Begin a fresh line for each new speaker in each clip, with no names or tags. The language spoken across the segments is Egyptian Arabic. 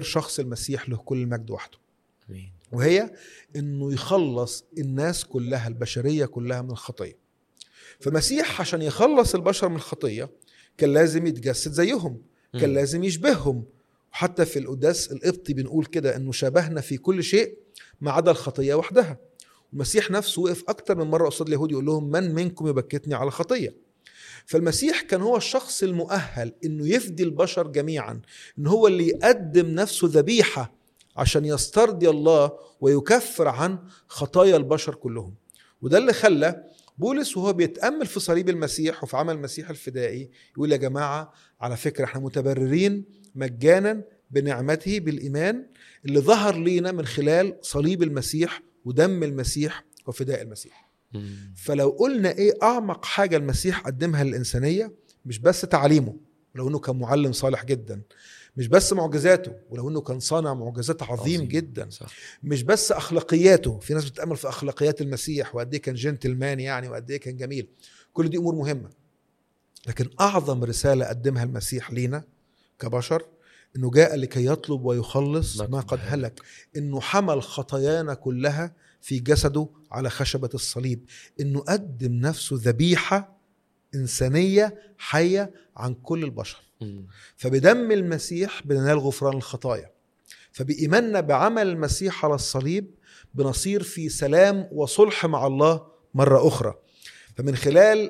شخص المسيح له كل المجد وحده
امين
وهي انه يخلص الناس كلها البشريه كلها من الخطيه فمسيح عشان يخلص البشر من الخطيه كان لازم يتجسد زيهم كان
مم.
لازم يشبههم وحتى في القداس القبطي بنقول كده انه شبهنا في كل شيء ما عدا الخطيه وحدها المسيح نفسه وقف اكتر من مره قصاد اليهود يقول لهم من منكم يبكتني على خطيه فالمسيح كان هو الشخص المؤهل انه يفدي البشر جميعا ان هو اللي يقدم نفسه ذبيحه عشان يسترضي الله ويكفر عن خطايا البشر كلهم وده اللي خلى بولس وهو بيتامل في صليب المسيح وفي عمل المسيح الفدائي يقول يا جماعه على فكره احنا متبررين مجانا بنعمته بالايمان اللي ظهر لينا من خلال صليب المسيح ودم المسيح وفداء المسيح
مم.
فلو قلنا ايه اعمق حاجه المسيح قدمها للانسانيه مش بس تعليمه ولو انه كان معلم صالح جدا مش بس معجزاته ولو انه كان صانع معجزات عظيم,
عظيم.
عظيم جدا
صح
مش بس اخلاقياته في ناس بتتامل في اخلاقيات المسيح وقد ايه كان جنتلمان يعني وقد ايه كان جميل كل دي امور مهمه لكن اعظم رساله قدمها المسيح لينا كبشر انه جاء لكي يطلب ويخلص
ما
ما
قد
قد هلك انه حمل خطايانا كلها في جسده على خشبه الصليب انه قدم نفسه ذبيحه انسانيه حيه عن كل البشر
مم.
فبدم المسيح بننال غفران الخطايا فبإيماننا بعمل المسيح على الصليب بنصير في سلام وصلح مع الله مرة أخرى فمن خلال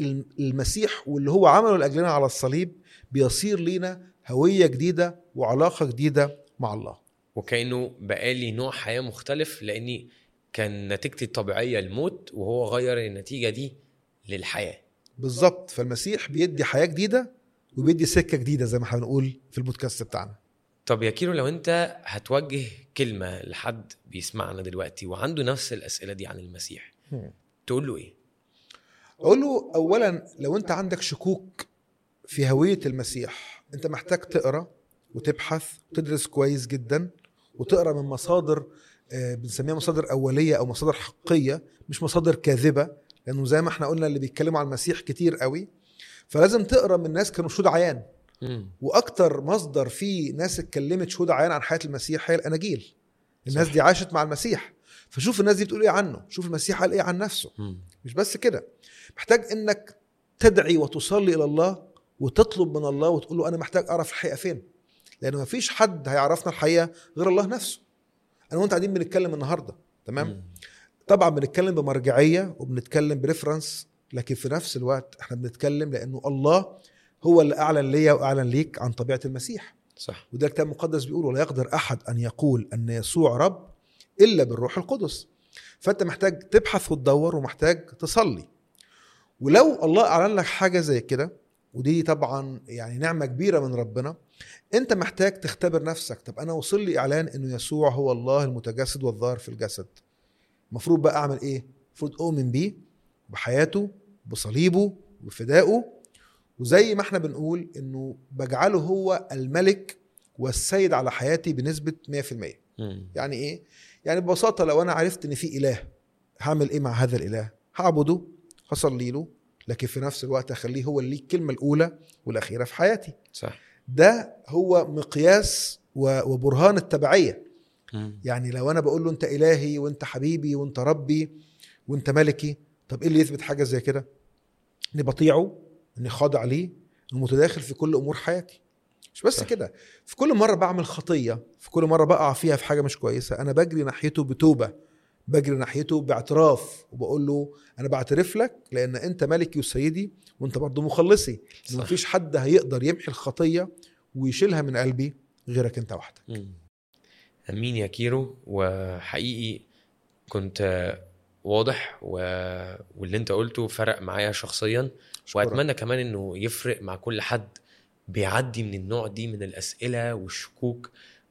المسيح واللي هو عمله لأجلنا على الصليب بيصير لينا هوية جديدة وعلاقة جديدة مع الله
وكانه بقالي نوع حياه مختلف لاني كان نتيجتي الطبيعيه الموت وهو غير النتيجه دي للحياه
بالظبط فالمسيح بيدي حياة جديدة وبيدي سكة جديدة زي ما احنا بنقول في البودكاست بتاعنا
طب يا كيرو لو انت هتوجه كلمه لحد بيسمعنا دلوقتي وعنده نفس الاسئله دي عن المسيح تقول له ايه
اقول له اولا لو انت عندك شكوك في هويه المسيح انت محتاج تقرا وتبحث وتدرس كويس جدا وتقرا من مصادر آه، بنسميها مصادر اوليه او مصادر حقيقيه مش مصادر كاذبه لانه زي ما احنا قلنا اللي بيتكلموا عن المسيح كتير قوي فلازم تقرا من ناس كانوا شهود عيان
مم.
واكتر مصدر فيه ناس اتكلمت شهود عيان عن حياه المسيح هي الاناجيل الناس
صح.
دي عاشت مع المسيح فشوف الناس دي بتقول ايه عنه شوف المسيح قال ايه عن نفسه
مم.
مش بس كده محتاج انك تدعي وتصلي الى الله وتطلب من الله وتقول له انا محتاج اعرف الحقيقه فين لان مفيش حد هيعرفنا الحقيقه غير الله نفسه انا وانت قاعدين بنتكلم النهارده تمام
مم.
طبعا بنتكلم بمرجعيه وبنتكلم بريفرنس لكن في نفس الوقت احنا بنتكلم لانه الله هو اللي اعلن ليا واعلن ليك عن طبيعه المسيح
صح
وده الكتاب المقدس بيقول ولا يقدر احد ان يقول ان يسوع رب الا بالروح القدس فانت محتاج تبحث وتدور ومحتاج تصلي ولو الله اعلن لك حاجه زي كده ودي طبعا يعني نعمه كبيره من ربنا انت محتاج تختبر نفسك طب انا وصل لي اعلان انه يسوع هو الله المتجسد والظاهر في الجسد المفروض بقى اعمل ايه المفروض اؤمن بيه بحياته بصليبه بفدائه وزي ما احنا بنقول انه بجعله هو الملك والسيد على حياتي بنسبه 100%
مم.
يعني ايه يعني ببساطه لو انا عرفت ان في اله هعمل ايه مع هذا الاله هعبده هصلي له لكن في نفس الوقت اخليه هو اللي ليه الكلمه الاولى والاخيره في حياتي
صح
ده هو مقياس و- وبرهان التبعيه
مم.
يعني لو انا بقول له انت الهي وانت حبيبي وانت ربي وانت ملكي طب ايه اللي يثبت حاجه زي كده اني بطيعه اني خاضع ليه انه متداخل في كل امور حياتي مش بس
صح.
كده في كل مره بعمل خطيه في كل مره بقع فيها في حاجه مش كويسه انا بجري ناحيته بتوبه بجري ناحيته باعتراف وبقول له انا بعترف لك لان انت ملكي وسيدي وانت برضه مخلصي
صح.
مفيش حد هيقدر يمحي الخطيه ويشيلها من قلبي غيرك انت وحدك
مم. امين يا كيرو وحقيقي كنت واضح و... واللي انت قلته فرق معايا شخصيا
أشكرك.
واتمنى كمان انه يفرق مع كل حد بيعدي من النوع دي من الاسئله والشكوك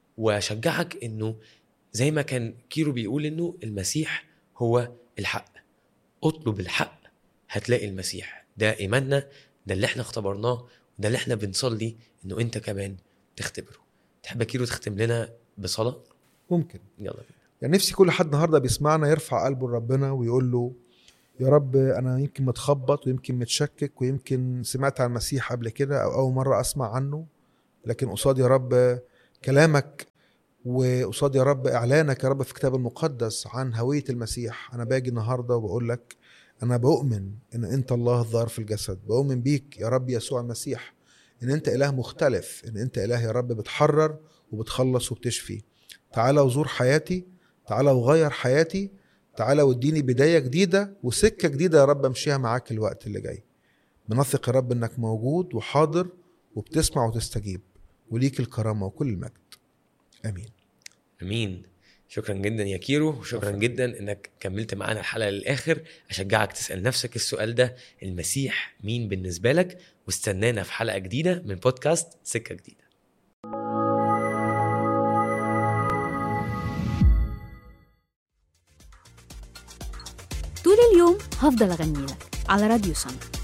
واشجعك انه زي ما كان كيرو بيقول انه المسيح هو الحق اطلب الحق هتلاقي المسيح ده ايماننا ده اللي احنا اختبرناه ده اللي احنا بنصلي انه انت كمان تختبره تحب يا كيرو تختم لنا بصلاه
ممكن
يلا بينا
يعني نفسي كل حد النهارده بيسمعنا يرفع قلبه لربنا ويقول له يا رب انا يمكن متخبط ويمكن متشكك ويمكن سمعت عن المسيح قبل كده او اول مره اسمع عنه لكن قصاد يا رب كلامك وقصاد يا رب اعلانك يا رب في الكتاب المقدس عن هويه المسيح انا باجي النهارده وبقول لك انا بؤمن ان انت الله الظاهر في الجسد بؤمن بيك يا رب يسوع المسيح ان انت اله مختلف ان انت اله يا رب بتحرر وبتخلص وبتشفي تعالى وزور حياتي تعالى وغير حياتي تعالى واديني بدايه جديده وسكه جديده يا رب امشيها معاك الوقت اللي جاي بنثق يا رب انك موجود وحاضر وبتسمع وتستجيب وليك الكرامه وكل المجد امين
امين شكرا جدا يا كيرو وشكرا
عفواً.
جدا انك كملت معانا الحلقه للاخر اشجعك تسال نفسك السؤال ده المسيح مين بالنسبه لك واستنانا في حلقه جديده من بودكاست سكه جديده
طول اليوم هفضل أغني لك على راديو سما